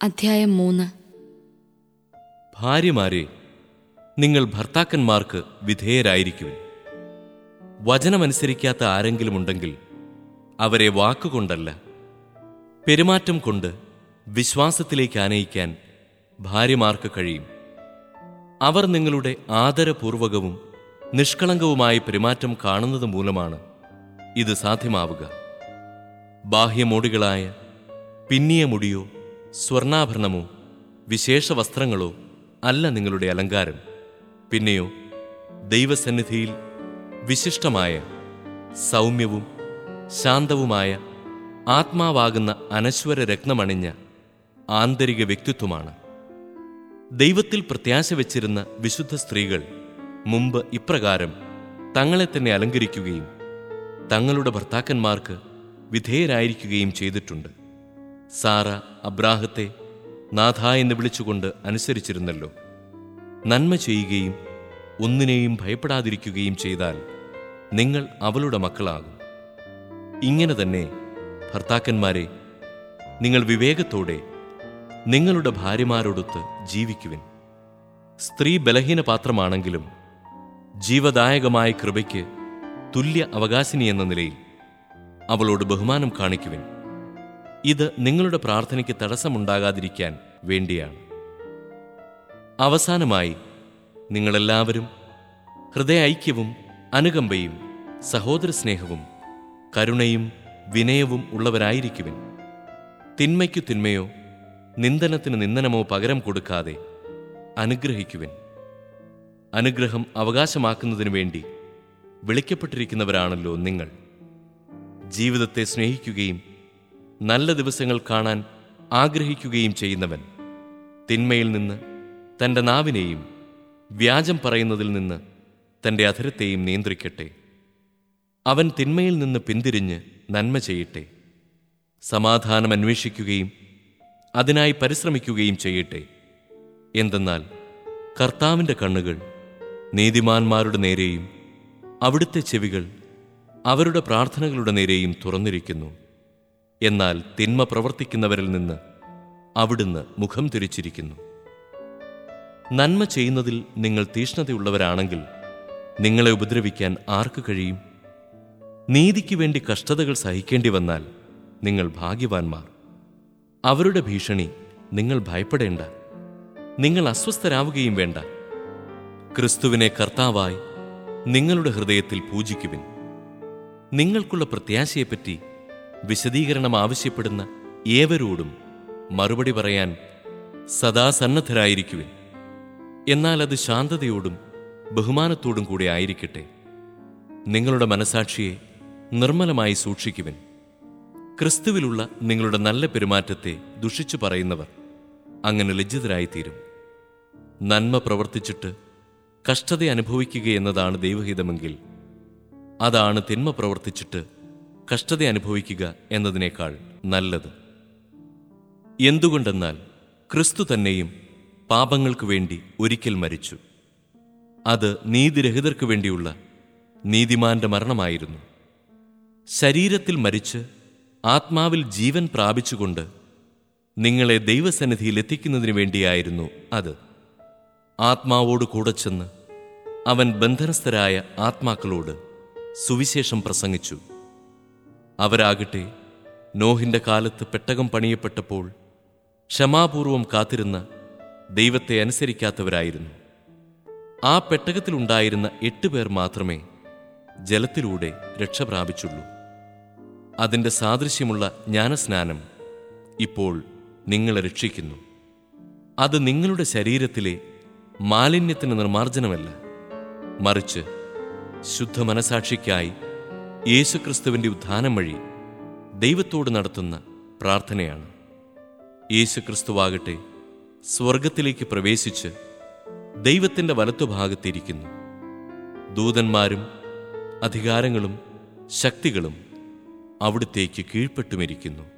അധ്യായം മൂന്ന് ഭാര്യമാരെ നിങ്ങൾ ഭർത്താക്കന്മാർക്ക് വിധേയരായിരിക്കുവിൻ വചനമനുസരിക്കാത്ത ആരെങ്കിലും ഉണ്ടെങ്കിൽ അവരെ വാക്കുകൊണ്ടല്ല പെരുമാറ്റം കൊണ്ട് വിശ്വാസത്തിലേക്ക് ആനയിക്കാൻ ഭാര്യമാർക്ക് കഴിയും അവർ നിങ്ങളുടെ ആദരപൂർവകവും നിഷ്കളങ്കവുമായ പെരുമാറ്റം കാണുന്നത് മൂലമാണ് ഇത് സാധ്യമാവുക ബാഹ്യമോടികളായ പിന്നിയ മുടിയോ സ്വർണാഭരണമോ വിശേഷ വസ്ത്രങ്ങളോ അല്ല നിങ്ങളുടെ അലങ്കാരം പിന്നെയോ ദൈവസന്നിധിയിൽ വിശിഷ്ടമായ സൗമ്യവും ശാന്തവുമായ ആത്മാവാകുന്ന അനശ്വര രത്നമണിഞ്ഞ ആന്തരിക വ്യക്തിത്വമാണ് ദൈവത്തിൽ പ്രത്യാശ വെച്ചിരുന്ന വിശുദ്ധ സ്ത്രീകൾ മുമ്പ് ഇപ്രകാരം തങ്ങളെ തന്നെ അലങ്കരിക്കുകയും തങ്ങളുടെ ഭർത്താക്കന്മാർക്ക് വിധേയരായിരിക്കുകയും ചെയ്തിട്ടുണ്ട് സാറ അബ്രാഹത്തെ നാഥ എന്ന് വിളിച്ചുകൊണ്ട് അനുസരിച്ചിരുന്നല്ലോ നന്മ ചെയ്യുകയും ഒന്നിനെയും ഭയപ്പെടാതിരിക്കുകയും ചെയ്താൽ നിങ്ങൾ അവളുടെ മക്കളാകും ഇങ്ങനെ തന്നെ ഭർത്താക്കന്മാരെ നിങ്ങൾ വിവേകത്തോടെ നിങ്ങളുടെ ഭാര്യമാരോടൊത്ത് ജീവിക്കുവിൻ സ്ത്രീ ബലഹീന പാത്രമാണെങ്കിലും ജീവദായകമായ കൃപയ്ക്ക് തുല്യ അവകാശിനി എന്ന നിലയിൽ അവളോട് ബഹുമാനം കാണിക്കുവിൻ ഇത് നിങ്ങളുടെ പ്രാർത്ഥനയ്ക്ക് തടസ്സമുണ്ടാകാതിരിക്കാൻ വേണ്ടിയാണ് അവസാനമായി നിങ്ങളെല്ലാവരും ഹൃദയ ഐക്യവും അനുകമ്പയും സഹോദര സ്നേഹവും കരുണയും വിനയവും ഉള്ളവരായിരിക്കുവിൻ തിന്മയ്ക്കു തിന്മയോ നിന്ദനത്തിന് നിന്ദനമോ പകരം കൊടുക്കാതെ അനുഗ്രഹിക്കുവിൻ അനുഗ്രഹം അവകാശമാക്കുന്നതിനു വേണ്ടി വിളിക്കപ്പെട്ടിരിക്കുന്നവരാണല്ലോ നിങ്ങൾ ജീവിതത്തെ സ്നേഹിക്കുകയും നല്ല ദിവസങ്ങൾ കാണാൻ ആഗ്രഹിക്കുകയും ചെയ്യുന്നവൻ തിന്മയിൽ നിന്ന് തൻ്റെ നാവിനെയും വ്യാജം പറയുന്നതിൽ നിന്ന് തൻ്റെ അധരത്തെയും നിയന്ത്രിക്കട്ടെ അവൻ തിന്മയിൽ നിന്ന് പിന്തിരിഞ്ഞ് നന്മ ചെയ്യട്ടെ സമാധാനം അന്വേഷിക്കുകയും അതിനായി പരിശ്രമിക്കുകയും ചെയ്യട്ടെ എന്തെന്നാൽ കർത്താവിൻ്റെ കണ്ണുകൾ നീതിമാന്മാരുടെ നേരെയും അവിടുത്തെ ചെവികൾ അവരുടെ പ്രാർത്ഥനകളുടെ നേരെയും തുറന്നിരിക്കുന്നു എന്നാൽ തിന്മ പ്രവർത്തിക്കുന്നവരിൽ നിന്ന് അവിടുന്ന് മുഖം തിരിച്ചിരിക്കുന്നു നന്മ ചെയ്യുന്നതിൽ നിങ്ങൾ തീഷ്ണതയുള്ളവരാണെങ്കിൽ നിങ്ങളെ ഉപദ്രവിക്കാൻ ആർക്ക് കഴിയും നീതിക്ക് വേണ്ടി കഷ്ടതകൾ സഹിക്കേണ്ടി വന്നാൽ നിങ്ങൾ ഭാഗ്യവാന്മാർ അവരുടെ ഭീഷണി നിങ്ങൾ ഭയപ്പെടേണ്ട നിങ്ങൾ അസ്വസ്ഥരാവുകയും വേണ്ട ക്രിസ്തുവിനെ കർത്താവായി നിങ്ങളുടെ ഹൃദയത്തിൽ പൂജിക്കുവിൻ നിങ്ങൾക്കുള്ള പ്രത്യാശയെപ്പറ്റി വിശദീകരണം ആവശ്യപ്പെടുന്ന ഏവരോടും മറുപടി പറയാൻ സദാ സന്നദ്ധരായിരിക്കുവിൻ എന്നാൽ അത് ശാന്തതയോടും ബഹുമാനത്തോടും കൂടെ ആയിരിക്കട്ടെ നിങ്ങളുടെ മനസാക്ഷിയെ നിർമ്മലമായി സൂക്ഷിക്കുവിൻ ക്രിസ്തുവിലുള്ള നിങ്ങളുടെ നല്ല പെരുമാറ്റത്തെ ദുഷിച്ചു പറയുന്നവർ അങ്ങനെ ലജ്ജിതരായിത്തീരും നന്മ പ്രവർത്തിച്ചിട്ട് കഷ്ടത അനുഭവിക്കുക എന്നതാണ് ദൈവഹിതമെങ്കിൽ അതാണ് തിന്മ പ്രവർത്തിച്ചിട്ട് കഷ്ടത അനുഭവിക്കുക എന്നതിനേക്കാൾ നല്ലത് എന്തുകൊണ്ടെന്നാൽ ക്രിസ്തു തന്നെയും പാപങ്ങൾക്ക് വേണ്ടി ഒരിക്കൽ മരിച്ചു അത് നീതിരഹിതർക്കു വേണ്ടിയുള്ള നീതിമാന്റെ മരണമായിരുന്നു ശരീരത്തിൽ മരിച്ച് ആത്മാവിൽ ജീവൻ പ്രാപിച്ചുകൊണ്ട് നിങ്ങളെ ദൈവസന്നിധിയിൽ എത്തിക്കുന്നതിനു വേണ്ടിയായിരുന്നു അത് ആത്മാവോട് കൂടെ ചെന്ന് അവൻ ബന്ധനസ്ഥരായ ആത്മാക്കളോട് സുവിശേഷം പ്രസംഗിച്ചു അവരാകട്ടെ നോഹിന്റെ കാലത്ത് പെട്ടകം പണിയപ്പെട്ടപ്പോൾ ക്ഷമാപൂർവം കാത്തിരുന്ന ദൈവത്തെ അനുസരിക്കാത്തവരായിരുന്നു ആ പെട്ടകത്തിലുണ്ടായിരുന്ന എട്ട് പേർ മാത്രമേ ജലത്തിലൂടെ രക്ഷ പ്രാപിച്ചുള്ളൂ അതിൻ്റെ സാദൃശ്യമുള്ള ജ്ഞാനസ്നാനം ഇപ്പോൾ നിങ്ങളെ രക്ഷിക്കുന്നു അത് നിങ്ങളുടെ ശരീരത്തിലെ മാലിന്യത്തിന് നിർമ്മാർജ്ജനമല്ല മറിച്ച് ശുദ്ധ മനസാക്ഷിക്കായി യേശുക്രിസ്തുവിൻ്റെ ഉത്ഥാനം വഴി ദൈവത്തോട് നടത്തുന്ന പ്രാർത്ഥനയാണ് യേശുക്രിസ്തുവാകട്ടെ സ്വർഗത്തിലേക്ക് പ്രവേശിച്ച് ദൈവത്തിൻ്റെ വലത്തുഭാഗത്തിരിക്കുന്നു ദൂതന്മാരും അധികാരങ്ങളും ശക്തികളും അവിടുത്തേക്ക് കീഴ്പ്പെട്ടുമിരിക്കുന്നു